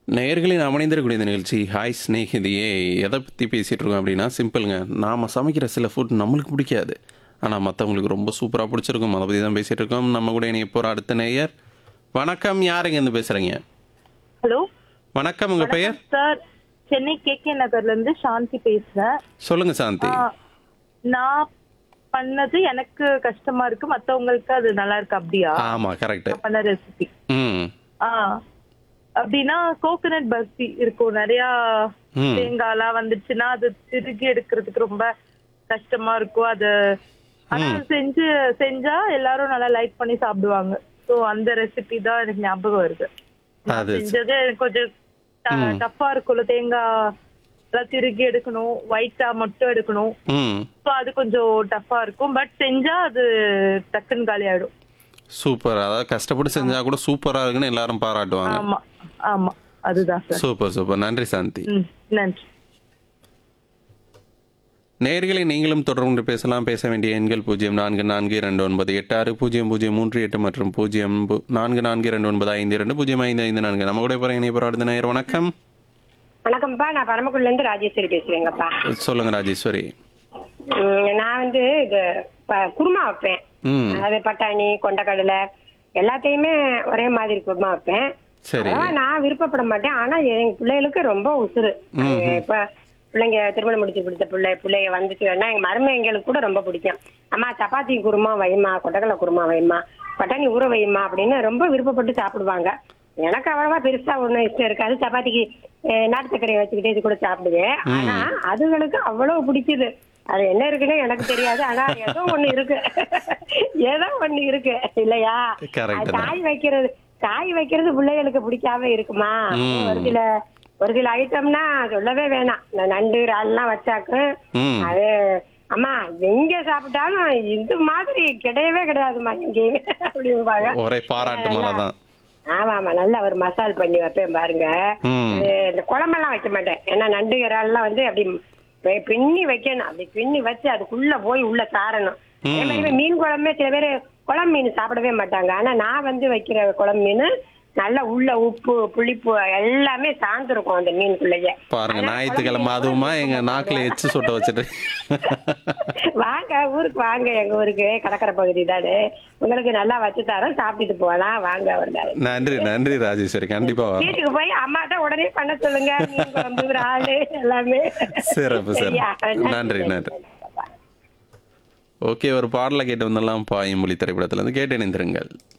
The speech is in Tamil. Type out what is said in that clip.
நேயர்களின் அமைந்திருக்கக்கூடிய இந்த நிகழ்ச்சி ஹாய் ஸ்நேகிதியே எதை பற்றி பேசிகிட்டு இருக்கோம் அப்படின்னா சிம்பிளுங்க நாம் சமைக்கிற சில ஃபுட் நம்மளுக்கு பிடிக்காது ஆனால் மற்றவங்களுக்கு ரொம்ப சூப்பராக பிடிச்சிருக்கும் அதை பற்றி தான் பேசிகிட்டு இருக்கோம் நம்ம கூட இணைய போகிற அடுத்த நேயர் வணக்கம் யாருங்க இருந்து பேசுகிறீங்க ஹலோ வணக்கம் உங்கள் பெயர் சார் சென்னை கே கே நகர்ல இருந்து சாந்தி பேசுறேன் சொல்லுங்கள் சாந்தி ஆ, நான் பண்ணது எனக்கு கஷ்டமா இருக்கு மத்தவங்களுக்கு அது நல்லா இருக்கு அப்படியா ஆமாம் கரெக்டு நான் பண்ண ரெசிபி ம் ஆ அப்படின்னா கோகனட் பர்ஃபி இருக்கும் நிறைய ம். தேங்காய்லாம் வந்துச்சுன்னா அது திருகி எடுக்கிறதுக்கு ரொம்ப கஷ்டமா இருக்கும் அது ஆனா அது செஞ்சு செஞ்சா எல்லாரும் நல்லா லைக் பண்ணி சாப்பிடுவாங்க சோ அந்த ரெசிபி தான் எனக்கு ஞாபகம் வருது நான் அது செஞ்சது எனக்கு கொஞ்சம் டஃப்பா இருக்கும்ல தேங்காய் எல்லாம் திருகி எடுக்கணும் ஒயிட்டா மட்டும் எடுக்கணும் ம் ஸோ அது கொஞ்சம் டஃப்பா இருக்கும் பட் செஞ்சா அது டக்குன்னு காலி ஆயிடும் சூப்பர் அதாவது கஷ்டப்பட்டு செஞ்சால் கூட சூப்பராக இருக்குன்னு எல்லாரும் பாராட்டுவாங்க ஆமா ஆமா அதுதான் சார் சூப்பர் சூப்பர் நன்றி சாந்தி ம் நன்றி நேயர்களை நீங்களும் தொடர்ந்து பேசலாம் பேச வேண்டிய எண்கள் பூஜ்ஜியம் நான்கு நான்கு இரண்டு ஒன்பது எட்டு ஆறு பூஜ்ஜியம் பூஜ்ஜியம் மூன்று எட்டு மற்றும் பூஜ்ஜியம் பூ- நான்கு நான்கு இரண்டு ஒன்பது ஐந்து இரண்டு பூஜ்ஜியம் ஐந்து ஐந்து நான்கு நம்ம கூட போகிற இணைய அடுத்த நேயர் வணக்கம் வணக்கம்ப்பா நான் பரமக்குடில இருந்து ராஜேஸ்வரி பேசுறேங்கப்பா சொல்லுங்க ராஜேஸ்வரி உம், நான் வந்து இது ப- குருமா வைப்பேன் ம் அது பட்டாணி கொண்டக்கடலை எல்லாத்தையுமே ஒரே மாதிரி குருமா வைப்பேன் சரி அதான் நான் விருப்பப்பட மாட்டேன் ஆனா எங்க பிள்ளைகளுக்கு ரொம்ப உசுறு அது இப்ப பிள்ளைங்க திருமணம் முடிச்சு பிடிச்ச பிள்ளை பிள்ளைங்க வந்துட்டு வேணா எங்க மருமைங்களுக்கு கூட ரொம்ப பிடிக்கும் அம்மா சப்பாத்தி குருமா வைமா கொண்டக்கடலை குருமா வைமா பட்டாணி ஊற வைமா அப்படின்னு ரொம்ப விருப்பப்பட்டு சாப்பிடுவாங்க எனக்கு அவ்வளவா பெருசா ஒண்ணும் இஷ்டம் இருக்காது சப்பாத்திக்கு அஹ், நாட்டு சர்க்கரையை வச்சுக்கிட்டு இது கூட சாப்பிடுவேன் ஆனா அதுகளுக்கு அவ்வளவு பிடிக்குது அது என்ன இருக்குன்னு எனக்கு தெரியாது ஆனா ஏதோ ஒண்ணு இருக்கு ஏதோ ஒண்ணு இருக்கு இல்லையா Correct அது தான். காய் வைக்கிறது காய் வைக்கிறது பிள்ளைகளுக்கு பிடிக்காம இருக்குமா ம். ஒரு சில ஒரு சில ஐட்டம்னா சொல்லவே வேணாம் இந்த நண்டு இறால்லாம் வச்சாக்கு ம் அது அம்மா எங்க சாப்பிட்டாலும் இது மாதிரி கிடையவே கிடையாதும்மா எங்கேயுமே அப்படிம்பாங்க ஒரே பாராட்டு மலை தான் ஆமா ஆமா நல்லா ஒரு மசால் பண்ணி வைப்பேன் பாருங்க ம் அது இந்த குழம்பெல்லாம் வைக்க மாட்டேன் ஏன்னா நண்டு இறால்லாம் வந்து அப்படி பெ- பின்னி வைக்கணும் அப்படி பின்னி வச்சு அதுக்குள்ள போய் உள்ள சாரணும் அதே மாதிரி மீன் குழம்பே சில பேர் குழம்பு மீன் சாப்பிடவே மாட்டாங்க ஆனா நான் வந்து வைக்கிற குழம்பு மீன் நல்லா உள்ள உப்பு புளிப்பு எல்லாமே சார்ந்திருக்கும் அந்த மீனுக்குள்ளேயே பாருங்க அதனால ஞாயிற்றுக்கிழமை குழம்பு அதுவுமா எப்பவுமே எங்க ரொம்ப நாக்குல எச்சு சொட்ட வச்சுட்டு வாங்க ஊருக்கு வாங்க எங்க ஊருக்கு கடற்கரை பகுதி தானே உங்களுக்கு நல்லா வச்சு தரோம் சாப்பிட்டுட்டு போகலாம் வாங்க ஒரு நாள் நன்றி நன்றி ராஜேஸ்வரி கண்டிப்பா வரோம் வீட்டுக்கு போய் அம்மாட்ட உடனே பண்ண சொல்லுங்க மீன் குழம்பு ஆளு எல்லாமே சிறப்பு சரியா? சிறப்பு நன்றி நன்றி ஓகே ஒரு பாடலை கேட்டு வந்துடலாம் பாயும் மொழி திரைப்படத்துல இருந்து கேட்டு இணைந்திருங்கள்